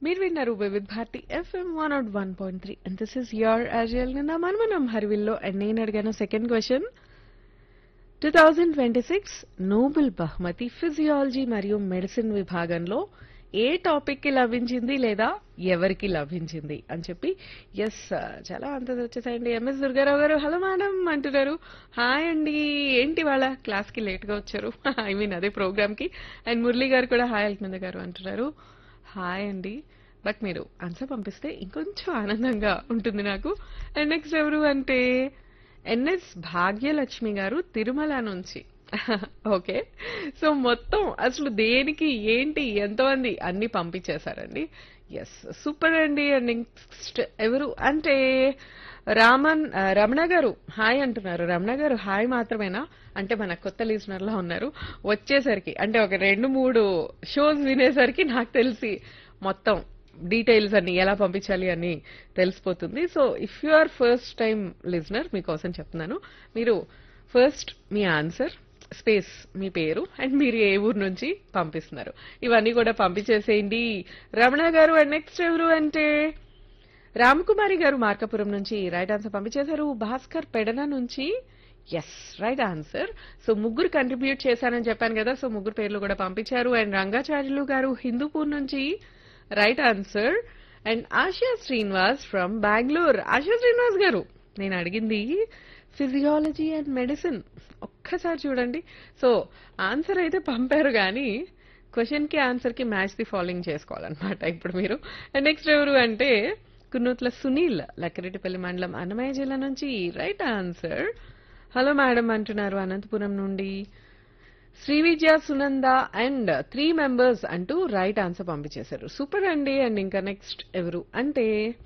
మీరు విన్నారు Vividh Bharati FM one out one point three and this is your అజయల్ నిన్న మనమనం హర్విల్లో అండ్ నేను అడిగాను second question two thousand twenty six Nobel బహుమతి ఫిజియాలజీ మరియు మెడిసిన్ విభాగంలో ఏ టాపిక్ కి లభించింది లేదా ఎవరికి లభించింది అని చెప్పి ఎస్ చాలా అంత వచ్చేసాయండి ఎంఎస్ దుర్గారావు గారు హలో మేడం అంటున్నారు హాయ్ అండి ఏంటి వాళ్ళ క్లాస్ కి లేట్ గా వచ్చారు ఐ మీన్ అదే ప్రోగ్రామ్ కి అండ్ మురళి గారు కూడా హాయ్ అల్మింద గారు అంటున్నారు హాయ్ అండి బట్ మీరు ఆన్సర్ పంపిస్తే ఇంకొంచెం ఆనందంగా ఉంటుంది నాకు అండ్ నెక్స్ట్ ఎవరు అంటే ఎన్ఎస్ భాగ్యలక్ష్మి గారు తిరుమల నుంచి ఓకే సో మొత్తం అసలు దేనికి ఏంటి ఎంతమంది అన్ని పంపించేశారండి ఎస్ సూపర్ అండి అండ్ నెక్స్ట్ ఎవరు అంటే రామన్ ఆ, రమణ గారు హాయ్ అంటున్నారు రమణ గారు హాయ్ మాత్రమేనా అంటే మన కొత్త లిజనర్ లా ఉన్నారు వచ్చేసరికి అంటే ఒక రెండు మూడు షోస్ వినేసరికి నాకు తెలిసి మొత్తం డీటెయిల్స్ అన్ని ఎలా పంపించాలి అని తెలిసిపోతుంది so if you are first time listener మీకోసం చెప్తున్నాను మీరు ఫస్ట్ మీ ఆన్సర్ స్పేస్ మీ పేరు అండ్ మీరు ఏ ఊరు నుంచి పంపిస్తున్నారు ఇవన్నీ కూడా పంపించేసేయండి రమణ గారు అండ్ నెక్స్ట్ ఎవరు అంటే రామకుమారి గారు మార్కాపురం నుంచి రైట్ ఆన్సర్ పంపించేశారు భాస్కర్ పెడన నుంచి ఎస్ రైట్ ఆన్సర్ సో ముగ్గురు కంట్రిబ్యూట్ చేశారని చెప్పాను కదా సో ముగ్గురు పేర్లు కూడా పంపించారు అండ్ రంగాచార్యులు గారు హిందూపూర్ నుంచి right answer and Asha Srinivas from Bengaluru Asha Srinivas గారు నేను అడిగింది ఫిజియాలజీ అండ్ మెడిసిన్ ఒక్కసారి చూడండి సో ఆన్సర్ అయితే పంపారు కానీ క్వశ్చన్ కి ఆన్సర్ కి మ్యాచ్ ది ఫాలోయింగ్ చేసుకోవాలన్నమాట ఇప్పుడు మీరు అండ్ నెక్స్ట్ ఎవరు అంటే కున్నూట్ల సునీల్ లక్కరెడ్డిపల్లి మండలం అన్నమయ్య జిల్లా నుంచి రైట్ ఆన్సర్ హలో మేడం అంటున్నారు అనంతపురం నుండి Shri Vidya Sunanda and three members అంటూ రైట్ ఆన్సర్ పంపించేశారు సూపర్ అండి అండ్ ఇంకా నెక్స్ట్ ఎవరు అంటే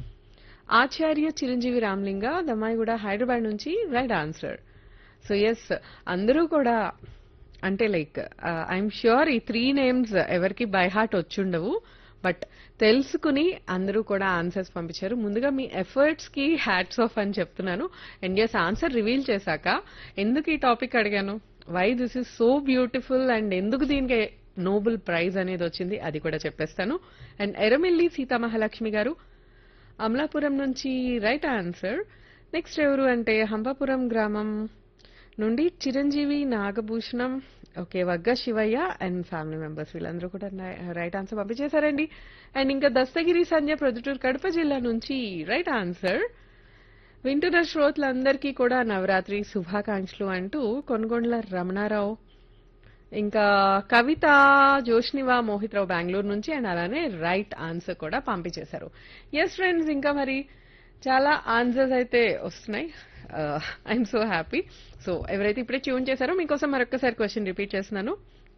ఆచార్య చిరంజీవి రామ్లింగ దమ్మాయి కూడా హైదరాబాద్ నుంచి రైట్ ఆన్సర్ సో ఎస్ అందరూ కూడా అంటే లైక్ ఐఎమ్ ష్యూర్ ఈ త్రీ నేమ్స్ ఎవరికి బై హార్ట్ వచ్చుండవు బట్ తెలుసుకుని అందరూ కూడా ఆన్సర్స్ పంపించారు ముందుగా మీ ఎఫర్ట్స్ కి హ్యాట్స్ ఆఫ్ అని చెప్తున్నాను అండ్ ఎస్ ఆన్సర్ రివీల్ చేశాక ఎందుకు ఈ టాపిక్ అడిగాను why this is so beautiful and ఎందుకు దీనికి నోబెల్ ప్రైజ్ అనేది వచ్చింది అది కూడా చెప్పేస్తాను అండ్ ఎరమిల్లి సీతామహాలక్ష్మి గారు అమలాపురం నుంచి రైట్ ఆన్సర్ నెక్స్ట్ ఎవరు అంటే హంపాపురం గ్రామం నుండి Chiranjeevi Nagabhushanam okay Vagga Shivayya and family members వీళ్ళందరూ కూడా రైట్ ఆన్సర్ పంపించేశారండి అండ్ ఇంకా దస్తగిరి సంజయ్ ప్రొద్దుటూరు కడప జిల్లా నుంచి రైట్ ఆన్సర్ వింటున్న శ్రోతలందరికీ కూడా నవరాత్రి శుభాకాంక్షలు అంటూ కొనుగోండ్ల రమణారావు ఇంకా కవిత జోష్నివా మోహిత్రావు బెంగళూరు నుంచి అండ్ అలానే రైట్ ఆన్సర్ కూడా పంపించేశారు ఎస్ ఫ్రెండ్స్ ఇంకా మరి చాలా ఆన్సర్స్ అయితే వస్తున్నాయి ఐఎమ్ సో హ్యాపీ సో ఎవరైతే ఇప్పుడే ట్యూన్ చేశారో మీకోసం మరొకసారి క్వశ్చన్ రిపీట్ చేస్తున్నాను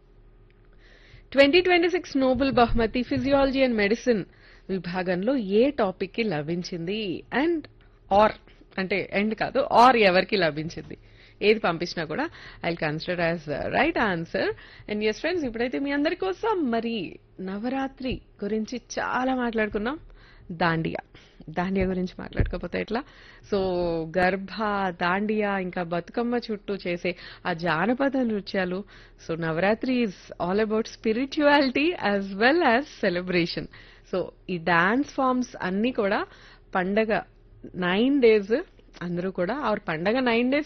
ట్వంటీ ట్వంటీ సిక్స్ నోబెల్ బహుమతి ఫిజియాలజీ అండ్ మెడిసిన్ విభాగంలో ఏ టాపిక్ కి లభించింది అండ్ ఆర్ అంటే ఎండ్ కాదు ఆర్ ఎవరికి లభించింది ఏది పంపించినా కూడా I consider as right answer and yes friends ఇప్పుడైతే మీ అందరి కోసం మరి నవరాత్రి గురించి చాలా మాట్లాడుకున్నాం దాండియా దాండియా గురించి మాట్లాడకపోతే ఎట్లా సో గర్భ దాండియా ఇంకా బతుకమ్మ చుట్టూ చేసే ఆ జానపద నృత్యాలు so Navaratri is all about spirituality as well as celebration so ఈ డాన్స్ ఫామ్స్ అన్ని కూడా పండగ నైన్ డేస్ అందరూ కూడా ఆ పండగ నైన్ డేస్